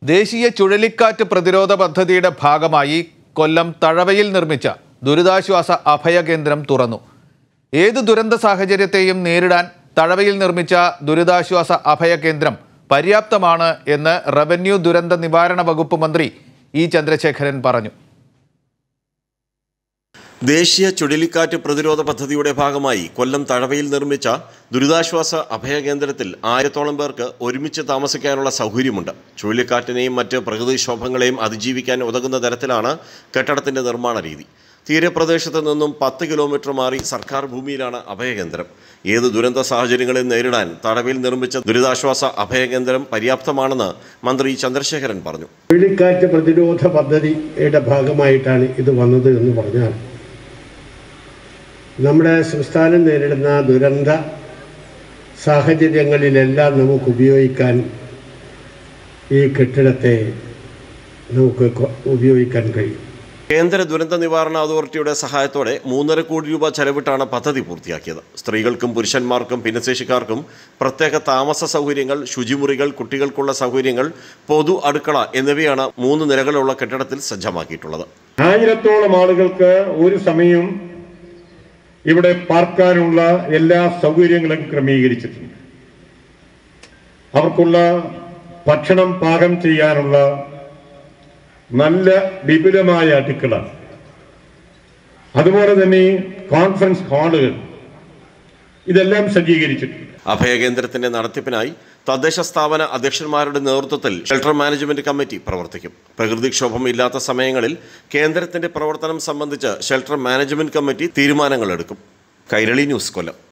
ദേശീയ ചുഴലിക്കാറ്റ് പ്രതിരോധ പദ്ധതിയുടെ ഭാഗമായി കൊല്ലം തഴവയിൽ നിർമ്മിച്ച ദുരിതാശ്വാസ അഭയകേന്ദ്രം തുറന്നു ഏത് ദുരന്ത സാഹചര്യത്തെയും നേരിടാൻ തഴവയിൽ നിർമ്മിച്ച ദുരിതാശ്വാസ അഭയകേന്ദ്രം പര്യാപ്തമാണ് എന്ന് റവന്യൂ ദുരന്ത നിവാരണ വകുപ്പ് മന്ത്രി ഇ ചന്ദ്രശേഖരൻ പറഞ്ഞു ദേശീയ ചുഴലിക്കാറ്റ് പ്രതിരോധ പദ്ധതിയുടെ ഭാഗമായി കൊല്ലം തഴവയിൽ നിർമ്മിച്ച ദുരിതാശ്വാസ അഭയകേന്ദ്രത്തിൽ ആയിരത്തോളം പേർക്ക് ഒരുമിച്ച് താമസിക്കാനുള്ള സൗകര്യമുണ്ട് ചുഴലിക്കാറ്റിനെയും മറ്റ് പ്രകൃതിക്ഷോഭങ്ങളെയും അതിജീവിക്കാൻ ഉതകുന്ന തരത്തിലാണ് കെട്ടിടത്തിന്റെ നിർമ്മാണ രീതി തീരപ്രദേശത്ത് നിന്നും പത്ത് കിലോമീറ്റർ മാറി സർക്കാർ ഭൂമിയിലാണ് അഭയകേന്ദ്രം ഏത് ദുരന്ത സാഹചര്യങ്ങളെയും നേരിടാൻ തടവിൽ നിർമ്മിച്ച ദുരിതാശ്വാസ അഭയകേന്ദ്രം പര്യാപ്തമാണെന്ന് മന്ത്രി ചന്ദ്രശേഖരൻ പറഞ്ഞു ചുഴലിക്കാറ്റ് പ്രതിരോധ പദ്ധതിയുടെ ഭാഗമായിട്ടാണ് ഇത് വന്നത് എന്ന് പറഞ്ഞാൽ നമ്മുടെ സംസ്ഥാനം നേരിടുന്ന ദുരന്ത സാഹചര്യങ്ങളിലെല്ലാം നമുക്ക് ഉപയോഗിക്കാൻ ഈ കെട്ടിടത്തെ നമുക്ക് കൊ- ഉപയോഗിക്കാൻ കഴിയും കേന്ദ്ര ദുരന്ത നിവാരണ അതോറിറ്റിയുടെ സഹായത്തോടെ മൂന്നര കോടി രൂപ ചെലവിട്ടാണ് പദ്ധതി പൂർത്തിയാക്കിയത് സ്ത്രീകൾക്കും പുരുഷന്മാർക്കും ഭിന്നശേഷിക്കാർക്കും പ്രത്യേക താമസ സൗകര്യങ്ങൾ ശുചിമുറികൾ കുട്ടികൾക്കുള്ള സൗകര്യങ്ങൾ പൊതു അടുക്കള എന്നിവയാണ് മൂന്ന് നിലകളുള്ള കെട്ടിടത്തിൽ സജ്ജമാക്കിയിട്ടുള്ളത് ആയിരത്തോളം ആളുകൾക്ക് ഒരു സമയം ഇവിടെ പാർക്കാനുള്ള എല്ലാ സൗകര്യങ്ങളും ക്രമീകരിച്ചിട്ടുണ്ട് അവർക്കുള്ള ഭക്ഷണം പാകം ചെയ്യാനുള്ള നല്ല വിപുലമായ അടുക്കള അതുപോലെ തന്നെ കോൺഫറൻസ് ഹാളുകൾ ഇതെല്ലാം സജ്ജീകരിച്ചിട്ടുണ്ട് അഭയകേന്ദ്രത്തിന്റെ നടത്തിപ്പിനായി തദ്ദേശ സ്ഥാപന അധ്യക്ഷന്മാരുടെ നേതൃത്വത്തിൽ ഷെൽട്ടർ മാനേജ്മെന്റ് കമ്മിറ്റി പ്രവർത്തിക്കും പ്രകൃതിക്ഷോഭം ഇല്ലാത്ത സമയങ്ങളിൽ കേന്ദ്രത്തിന്റെ പ്രവർത്തനം സംബന്ധിച്ച് ഷെൽട്ടർ മാനേജ്മെന്റ് കമ്മിറ്റി തീരുമാനങ്ങൾ എടുക്കും കൈരളി ന്യൂസ് കൊല്ലം